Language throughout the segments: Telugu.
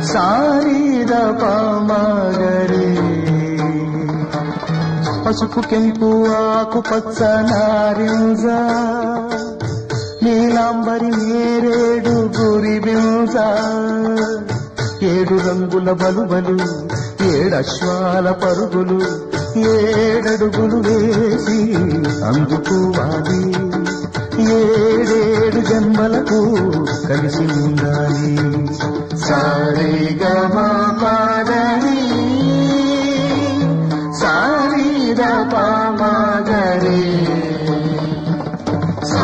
సారీర పామగరే పసుపు కెంపు ఆకు పచ్చ నారింజ నీలాంబరి నేరేడు గురి బింజ ఏడు రంగుల బలుబలు ఏడశ్వాల పరుగులు ఏడడుగులు వేసి అందుకోవాలి ఏడేడు జన్మలకు కలిసి ఉండాలి సారిగమా పాదని సారీర పామగరే సా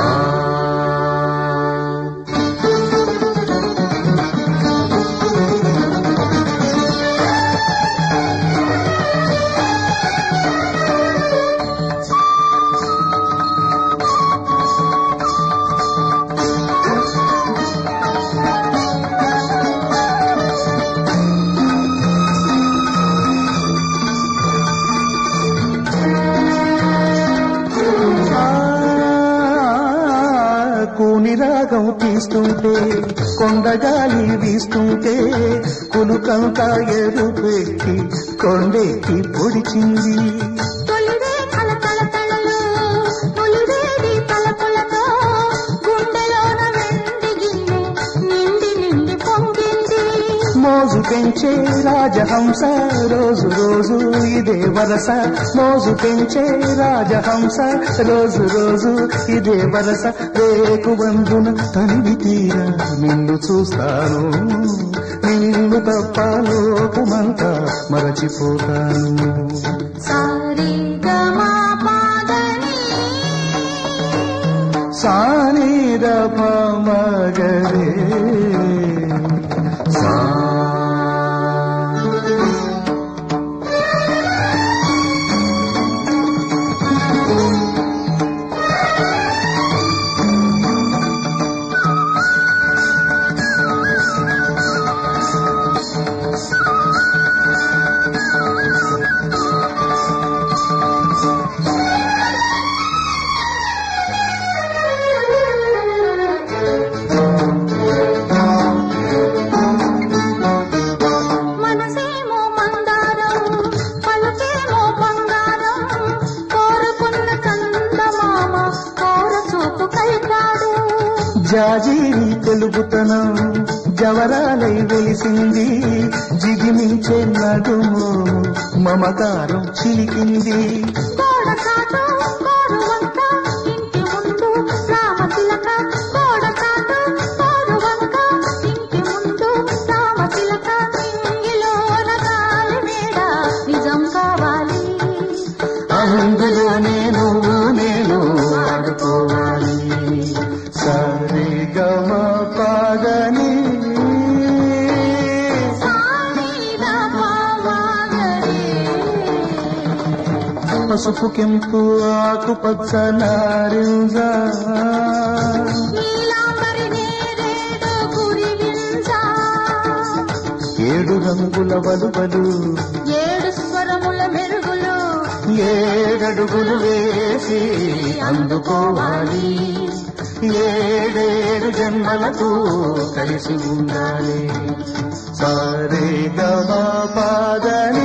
కూని రాగం తీస్తుంటే కొండగాలి వీస్తుంటే కులుకంతా ఎరుపెక్కి కొండెక్కి పొడిచింది తొలివే కల కల కలలు తొలివేడి తలపులతో గుండెలోన వెండి గిన్నె నిండి నిండి పొంగింది మోజు పెంచే రాజహంస రోజు రోజు ఇదే వరస మోజు పెంచే రాజహంస రోజు రోజు ఇదే వరస రేకు బంధున తనివి తీర నిన్ను చూస్తాను నిన్ను తప్ప లోకమంతా మరచిపోతాను సారి గమా పాదని సానిద మగరే సా మనసేమో మందారం పలుకేమో బంగారం కోరుకున్న చందమామ కోర చూపు కలిపాడు జాజీరి తెలుగుతనం జవరాలై వెలిసింది జిగిమించే నడుము మమకారం చిలికింది గోడ చాటు గోరు వంక ఇంటి ముందు రామ తిలక గోడ చాటు గోరు వంక ఇంటి ముందు రామ తిలక ఇంగిలోన గాలి మేడ నిజం కావాలి అందులో నేను నేను ఆడుకోవాలి సరే గమ పాదని సామీద పామగరే పసుపు కెంపు ఆకు పచ్చ నారింజ నీలాంబరి నేరేడు గురిగింజ ఏడు రంగుల వలువలు ఏడు స్వరముల మెరుగులు ఏడడుగులు వేసి అందుకోవాలి ఏడేడు జన్మలకు కలిసి ఉండాలి సరే గమ పాదని